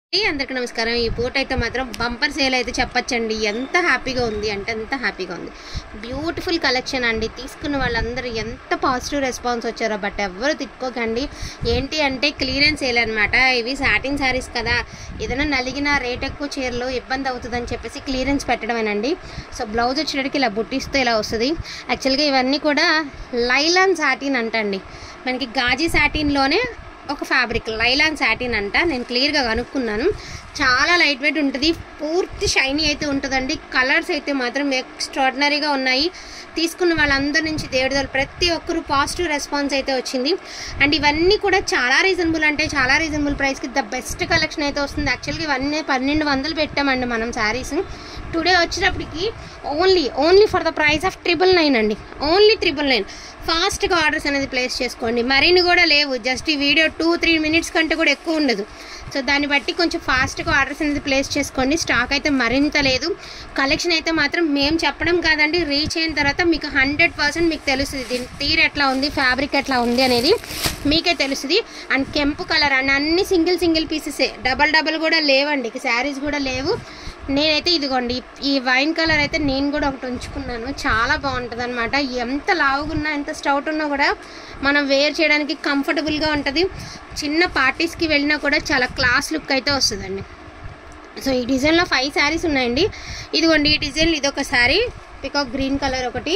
ఏ అందరికీ నమస్కారం ఈ పూట అయితే మాత్రం బంపర్ సేల్ అయితే చెప్పొచ్చండి ఎంత హ్యాపీగా ఉంది అంటే ఎంత హ్యాపీగా ఉంది బ్యూటిఫుల్ కలెక్షన్ అండి తీసుకున్న వాళ్ళందరూ ఎంత పాజిటివ్ రెస్పాన్స్ వచ్చారో బట్ ఎవ్వరు తిట్టుకోకండి ఏంటి అంటే క్లియరెన్స్ సేల్ అనమాట ఇవి సాటిన్ శారీస్ కదా ఏదైనా నలిగిన రేట్ ఎక్కువ చీరలు ఇబ్బంది అవుతుందని చెప్పేసి క్లియరెన్స్ పెట్టడమేనండి సో బ్లౌజ్ వచ్చేటప్పటికి ఇలా బుట్టిస్తూ ఇలా వస్తుంది యాక్చువల్గా ఇవన్నీ కూడా లైలాన్ సాటిన్ అంటండి మనకి గాజీ సాటిన్లోనే ఒక ఫ్యాబ్రిక్ లైలాన్ సాటిన్ అంట నేను క్లియర్గా కనుక్కున్నాను చాలా లైట్ వెయిట్ ఉంటుంది పూర్తి షైనీ అయితే ఉంటుందండి కలర్స్ అయితే మాత్రం ఎక్స్ట్రాడినరీగా ఉన్నాయి తీసుకున్న వాళ్ళందరి నుంచి దేవుడి ప్రతి ఒక్కరు పాజిటివ్ రెస్పాన్స్ అయితే వచ్చింది అండ్ ఇవన్నీ కూడా చాలా రీజనబుల్ అంటే చాలా రీజనబుల్ ప్రైస్కి ద బెస్ట్ కలెక్షన్ అయితే వస్తుంది యాక్చువల్గా ఇవన్నీ పన్నెండు వందలు పెట్టామండి మనం శారీస్ టుడే వచ్చినప్పటికి only only for the price of triple nine అండి ఓన్లీ ట్రిపుల్ నైన్ ఫాస్ట్గా ఆర్డర్స్ అనేది ప్లేస్ చేసుకోండి మరిన్ని కూడా లేవు జస్ట్ ఈ వీడియో టూ త్రీ మినిట్స్ కంటే కూడా ఎక్కువ ఉండదు సో దాన్ని బట్టి కొంచెం ఫాస్ట్గా ఆర్డర్స్ అనేది ప్లేస్ చేసుకోండి స్టాక్ అయితే మరింత లేదు కలెక్షన్ అయితే మాత్రం మేము చెప్పడం కాదండి రీచ్ అయిన తర్వాత మీకు హండ్రెడ్ పర్సెంట్ మీకు తెలుస్తుంది దీని తీరు ఎట్లా ఉంది ఫ్యాబ్రిక్ ఎట్లా ఉంది అనేది మీకే తెలుస్తుంది అండ్ కెంపు కలర్ అండ్ అన్ని సింగిల్ సింగిల్ పీసెసే డబల్ డబల్ కూడా లేవండి శారీస్ కూడా లేవు నేనైతే ఇదిగోండి ఈ వైన్ కలర్ అయితే నేను కూడా ఒకటి ఉంచుకున్నాను చాలా బాగుంటుంది అనమాట ఎంత లావుగున్నా ఎంత స్టౌట్ ఉన్నా కూడా మనం వేర్ చేయడానికి కంఫర్టబుల్గా ఉంటుంది చిన్న పార్టీస్కి వెళ్ళినా కూడా చాలా క్లాస్ లుక్ అయితే వస్తుందండి సో ఈ డిజైన్లో ఫైవ్ శారీస్ ఉన్నాయండి ఇదిగోండి ఈ డిజైన్ ఇది ఒక శారీ పికాక్ గ్రీన్ కలర్ ఒకటి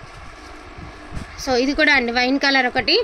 సో ఇది కూడా అండి వైన్ కలర్ ఒకటి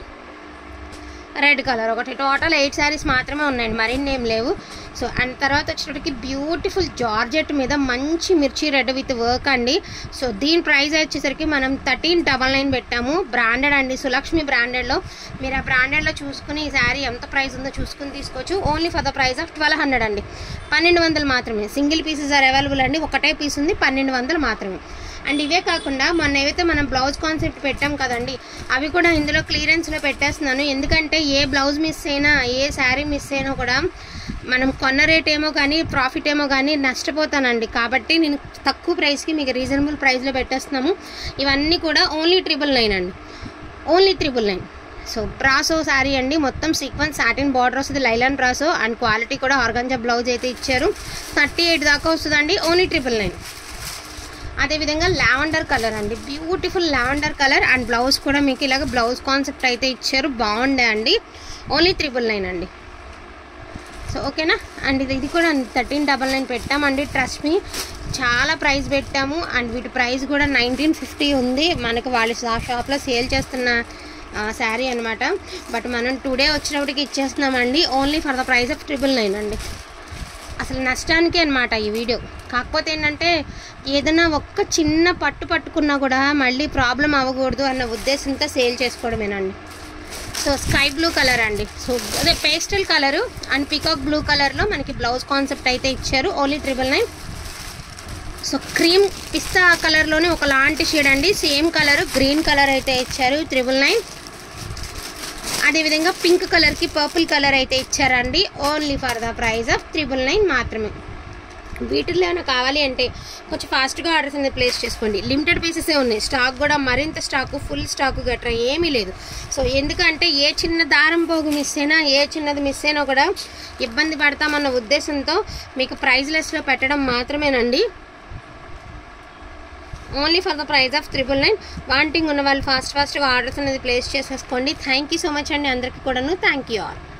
రెడ్ కలర్ ఒకటి టోటల్ ఎయిట్ శారీస్ మాత్రమే ఉన్నాయండి మరిన్ని ఏం లేవు సో అండ్ తర్వాత వచ్చేటప్పటికి బ్యూటిఫుల్ జార్జెట్ మీద మంచి మిర్చి రెడ్ విత్ వర్క్ అండి సో దీని ప్రైస్ వచ్చేసరికి మనం థర్టీన్ డబల్ నైన్ పెట్టాము బ్రాండెడ్ అండి సులక్ష్మి బ్రాండెడ్లో మీరు ఆ బ్రాండెడ్లో చూసుకుని ఈ శారీ ఎంత ప్రైస్ ఉందో చూసుకుని తీసుకోవచ్చు only for the price of twelve hundred అండి పన్నెండు వందలు మాత్రమే సింగిల్ పీసెస్ ఆర్ అవైలబుల్ అండి ఒకటే పీస్ ఉంది పన్నెండు వందలు మాత్రమే అండ్ ఇవే కాకుండా మొన్న ఏవైతే మనం బ్లౌజ్ కాన్సెప్ట్ పెట్టాం కదండి అవి కూడా ఇందులో క్లియరెన్స్లో పెట్టేస్తున్నాను ఎందుకంటే ఏ బ్లౌజ్ మిస్ అయినా ఏ శారీ మిస్ అయినా కూడా మనం కొన్న రేట్ ఏమో కానీ ప్రాఫిట్ ఏమో కానీ నష్టపోతానండి కాబట్టి నేను తక్కువ ప్రైస్కి మీకు రీజనబుల్ ప్రైస్లో పెట్టేస్తున్నాము ఇవన్నీ కూడా ఓన్లీ ట్రిపుల్ నైన్ అండి only triple nine so brasso sari అండి మొత్తం సీక్వెన్స్ సాటిన్ బార్డర్ వస్తుంది లైలాన్ బ్రాసో అండ్ క్వాలిటీ కూడా ఆర్గంజా బ్లౌజ్ అయితే ఇచ్చారు థర్టీ ఎయిట్ దాకా వస్తుందండి ఓన్లీ ట్రిపుల్ నైన్ అదేవిధంగా లావెండర్ కలర్ అండి beautiful lavender colour and blouse కూడా మీకు ఇలాగ బ్లౌజ్ కాన్సెప్ట్ అయితే ఇచ్చారు బాగుండే అండి ఓన్లీ త్రిబుల్ నైన్ అండి సో ఓకేనా అండ్ ఇది ఇది కూడా థర్టీన్ డబల్ నైన్ పెట్టామండి ట్రస్ట్ మీ చాలా ప్రైస్ పెట్టాము అండ్ వీటి ప్రైస్ కూడా నైన్టీన్ ఫిఫ్టీ ఉంది మనకు వాళ్ళ షాప్లో సేల్ చేస్తున్న శారీ అనమాట బట్ మనం టుడే వచ్చినప్పటికి ఇచ్చేస్తున్నామండి only for the price of triple nine అండి అసలు నష్టానికి అనమాట ఈ వీడియో కాకపోతే ఏంటంటే ఏదైనా ఒక్క చిన్న పట్టు పట్టుకున్నా కూడా మళ్ళీ ప్రాబ్లం అవ్వకూడదు అన్న ఉద్దేశంతో సేల్ చేసుకోవడమేనండి సో స్కై బ్లూ కలర్ అండి సో అదే pastel colour and peacock blue కలర్లో మనకి బ్లౌజ్ కాన్సెప్ట్ అయితే ఇచ్చారు only triple nine so cream పిస్తా కలర్లోనే ఒక లాంటి షేడ్ అండి సేమ్ కలర్ గ్రీన్ కలర్ అయితే ఇచ్చారు త్రిబుల్ నైన్ అదేవిధంగా పింక్ కలర్కి పర్పుల్ కలర్ అయితే ఇచ్చారండి only for the price of triple nine మాత్రమే వీటిల్లో ఏమైనా కావాలి అంటే కొంచెం ఫాస్ట్గా ఆర్డర్స్ అనేది ప్లేస్ చేసుకోండి లిమిటెడ్ పీసెసే ఉన్నాయి స్టాక్ కూడా మరింత స్టాకు ఫుల్ స్టాక్ గట్రా ఏమీ లేదు సో ఎందుకంటే ఏ చిన్న దారం పోగు మిస్ అయినా ఏ చిన్నది మిస్ అయినా కూడా ఇబ్బంది పడతామన్న ఉద్దేశంతో మీకు ప్రైస్ లెస్లో పెట్టడం మాత్రమేనండి only for the price of triple nine wanting ఉన్న వాళ్ళు ఫాస్ట్ ఫాస్ట్గా ఆర్డర్స్ అనేది ప్లేస్ చేసేసుకోండి థ్యాంక్ యూ సో మచ్ అండి అందరికీ కూడాను థ్యాంక్ యూ ఆల్